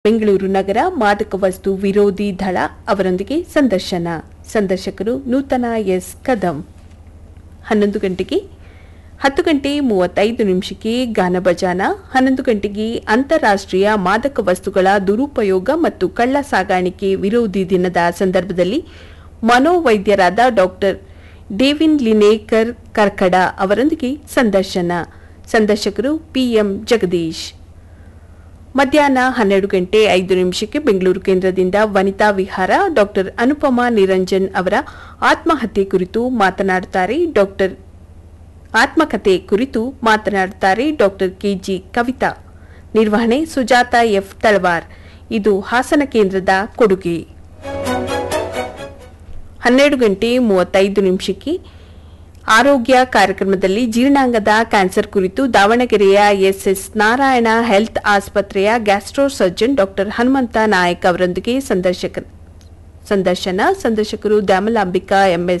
ಬೆಂಗಳೂರು ನಗರ ಮಾದಕ ವಸ್ತು ವಿರೋಧಿ ದಳ ಅವರೊಂದಿಗೆ ಸಂದರ್ಶನ ಸಂದರ್ಶಕರು ನೂತನ ಎಸ್ ಕದಂ ಹನ್ನೊಂದು ಗಂಟೆಗೆ ಹತ್ತು ಗಂಟೆ ಮೂವತ್ತೈದು ನಿಮಿಷಕ್ಕೆ ಗಾನ ಭಜಾನ ಹನ್ನೊಂದು ಗಂಟೆಗೆ ಅಂತಾರಾಷ್ಟ್ರೀಯ ಮಾದಕ ವಸ್ತುಗಳ ದುರುಪಯೋಗ ಮತ್ತು ಕಳ್ಳ ಸಾಗಾಣಿಕೆ ವಿರೋಧಿ ದಿನದ ಸಂದರ್ಭದಲ್ಲಿ ಮನೋವೈದ್ಯರಾದ ಡಾಕ್ಟರ್ ಡೇವಿನ್ ಲಿನೇಕರ್ ಕರ್ಕಡ ಅವರೊಂದಿಗೆ ಸಂದರ್ಶನ ಸಂದರ್ಶಕರು ಪಿಎಂ ಜಗದೀಶ್ ಮಧ್ಯಾಹ್ನ ಹನ್ನೆರಡು ಗಂಟೆ ಐದು ನಿಮಿಷಕ್ಕೆ ಬೆಂಗಳೂರು ಕೇಂದ್ರದಿಂದ ವನಿತಾ ವಿಹಾರ ಡಾಕ್ಟರ್ ಅನುಪಮಾ ನಿರಂಜನ್ ಅವರ ಆತ್ಮಹತ್ಯೆ ಕುರಿತು ಮಾತನಾಡುತ್ತಾರೆ ಡಾಕ್ಟರ್ ಆತ್ಮಕಥೆ ಕುರಿತು ಮಾತನಾಡುತ್ತಾರೆ ಡಾಕ್ಟರ್ ಕೆಜಿ ಕವಿತಾ ನಿರ್ವಹಣೆ ಸುಜಾತ ಎಫ್ ತಳವಾರ್ ಇದು ಹಾಸನ ಕೇಂದ್ರದ ಕೊಡುಗೆ ಹನ್ನೆರಡು ಗಂಟೆ ಮೂವತ್ತೈದು ನಿಮಿಷಕ್ಕೆ ಆರೋಗ್ಯ ಕಾರ್ಯಕ್ರಮದಲ್ಲಿ ಜೀರ್ಣಾಂಗದ ಕ್ಯಾನ್ಸರ್ ಕುರಿತು ದಾವಣಗೆರೆಯ ಎಸ್ಎಸ್ ನಾರಾಯಣ ಹೆಲ್ತ್ ಆಸ್ಪತ್ರೆಯ gastro surgeon doctor Hanumantha Nayak ಅವರೊಂದಿಗೆ ಸಂದರ್ಶಕ ಸಂದರ್ಶನ ಸಂದರ್ಶಕರು ದ್ಯಾಮಲಾಂಬಿಕಾ ಎಂಎಸ್